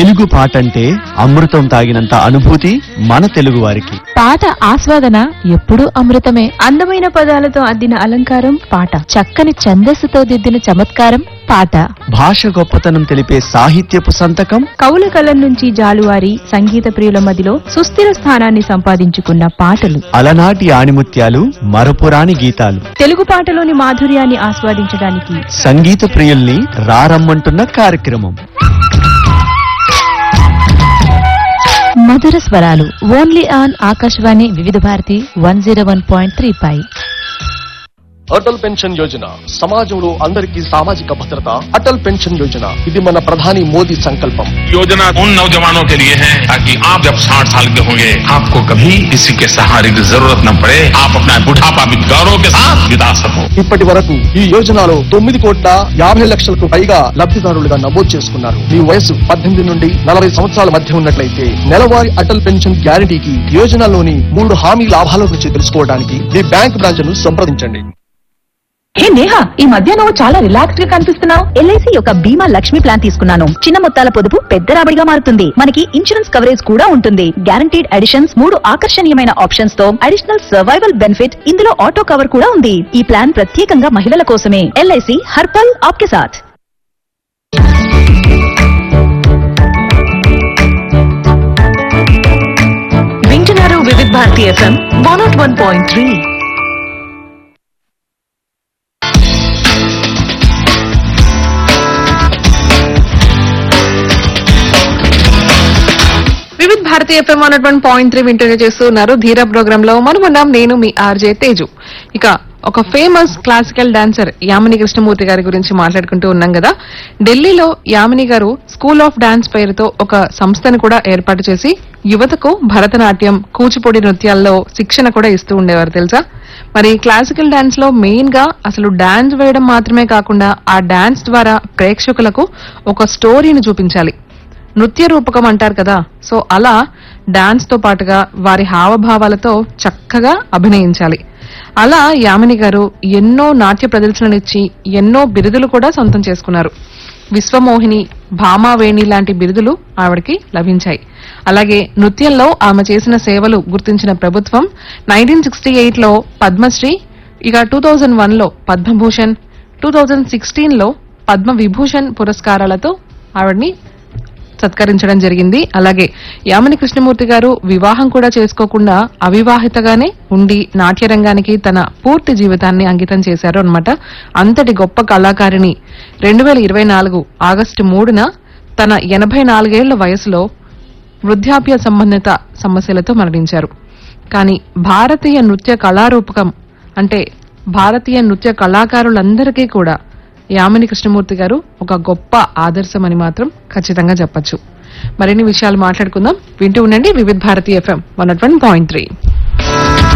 తెలుగు పాట అంటే అమృతం తాగినంత అనుభూతి మన తెలుగు వారికి పాట ఆస్వాదన ఎప్పుడూ అమృతమే అందమైన పదాలతో అద్దిన అలంకారం పాట చక్కని ఛందస్సుతో దిద్దిన చమత్కారం పాట భాష గొప్పతనం తెలిపే సాహిత్యపు సంతకం కవుల కలం నుంచి జాలువారి సంగీత ప్రియుల మదిలో సుస్థిర స్థానాన్ని సంపాదించుకున్న పాటలు అలనాటి ఆణిముత్యాలు మరపురాని గీతాలు తెలుగు పాటలోని మాధుర్యాన్ని ఆస్వాదించడానికి సంగీత ప్రియుల్ని రారమ్మంటున్న కార్యక్రమం మధుర స్వరాలు only on Akashvani Vividh Bharati one zero one point three పై అటల్ పెన్షన్ యోజన సమాజంలో అందరికీ సామాజిక భద్రత అటల్ పెన్షన్ యోజన ఇది మన ప్రధాని మోదీ సంకల్పం योजना उन नौजवानों के लिए है ताकि आप जब 60 साल के होंगे आपको कभी किसी के सहारे की जरूरत न पड़े आप अपना बुढ़ापा भी गौरव के साथ बिता सको ఇప్పటి వరకు ఈ యోజనలో తొమ్మిది కోట్ల యాభై లక్షలకు పైగా లబ్ధిదారులుగా నమోదు చేసుకున్నారు మీ వయసు పద్దెనిమిది నుండి నలభై సంవత్సరాల మధ్య ఉన్నట్లయితే నెలవారీ అటల్ పెన్షన్ గ్యారంటీకి యోజనలోని మూడు హామీ లాభాల గురించి తెలుసుకోవడానికి మీ బ్యాంక్ బ్రాంచ్ ను సంప్రదించండి హే నేహా ఈ మధ్య నువ్వు చాలా రిలాక్స్డ్ గా కనిపిస్తున్నావు ఎల్ఐసి యొక్క బీమా లక్ష్మి ప్లాన్ తీసుకున్నాను చిన్న మొత్తాల పొదుపు పెద్ద రాబడిగా మారుతుంది మనకి ఇన్సూరెన్స్ కవరేజ్ కూడా ఉంటుంది గ్యారంటీడ్ అడిషన్స్ మూడు ఆకర్షణీయమైన ఆప్షన్స్ తో అడిషనల్ సర్వైవల్ బెనిఫిట్ ఇందులో ఆటో కవర్ కూడా ఉంది ఈ ప్లాన్ ప్రత్యేకంగా మహిళల కోసమే ఎల్ఐసి హర్పల్ ఆప్కే సాథ్ వింటున్నారు Vividh Bharati FM one one point three Vividh భారతీయ ఎఫ్ఎం వన్ పాయింట్ త్రీ వింటూనే చేస్తున్నారు ధీర ప్రోగ్రామ్ లో మనం ఉన్నాం నేను మీ ఆర్జే తేజు ఇక ఒక famous classical dancer Yamini Krishnamurthy గారి గురించి మాట్లాడుకుంటూ ఉన్నాం కదా ఢిల్లీలో యామిని గారు స్కూల్ ఆఫ్ డాన్స్ పేరుతో ఒక సంస్థను కూడా ఏర్పాటు చేసి యువతకు భరతనాట్యం కూచిపూడి నృత్యాల్లో శిక్షణ కూడా ఇస్తూ ఉండేవారు తెలుసా మరి క్లాసికల్ డాన్స్ లో మెయిన్ గా అసలు డాన్స్ వేయడం మాత్రమే కాకుండా ఆ డాన్స్ ద్వారా ప్రేక్షకులకు ఒక స్టోరీని చూపించాలి నృత్య రూపకం అంటారు కదా సో అలా డాన్స్ తో పాటుగా వారి హావభావాలతో చక్కగా అభినయించాలి అలా యామిని గారు ఎన్నో నాట్య ప్రదర్శనలిచ్చి ఎన్నో బిరుదులు కూడా సొంతం చేసుకున్నారు విశ్వమోహిని భామావేణి లాంటి బిరుదులు ఆవిడకి లభించాయి అలాగే నృత్యంలో ఆమె చేసిన సేవలు గుర్తించిన ప్రభుత్వం నైన్టీన్ సిక్స్టీ ఎయిట్ లో పద్మశ్రీ ఇక టూ థౌజండ్ వన్ లో పద్మభూషణ్ టూ థౌజండ్ సిక్స్టీన్ లో పద్మ విభూషణ్ పురస్కారాలతో ఆవిడని సత్కరించడం జరిగింది అలాగే యామిని కృష్ణమూర్తి గారు వివాహం కూడా చేసుకోకుండా అవివాహితగానే ఉండి నాట్య రంగానికి తన పూర్తి జీవితాన్ని అంకితం చేశారు అన్నమాట అంతటి గొప్ప కళాకారిణి రెండు వేల ఇరవై నాలుగు ఆగస్టు మూడున తన ఎనభై నాలుగేళ్ల వయసులో వృద్ధాప్య సంబంధిత సమస్యలతో మరణించారు కానీ భారతీయ నృత్య కళారూపకం అంటే భారతీయ నృత్య కళాకారులందరికీ కూడా యామిని కృష్ణమూర్తి గారు ఒక గొప్ప ఆదర్శం అని మాత్రం ఖచ్చితంగా చెప్పొచ్చు మరిన్ని విషయాలు మాట్లాడుకుందాం వింటూ ఉండండి Vividh Bharati FM one point three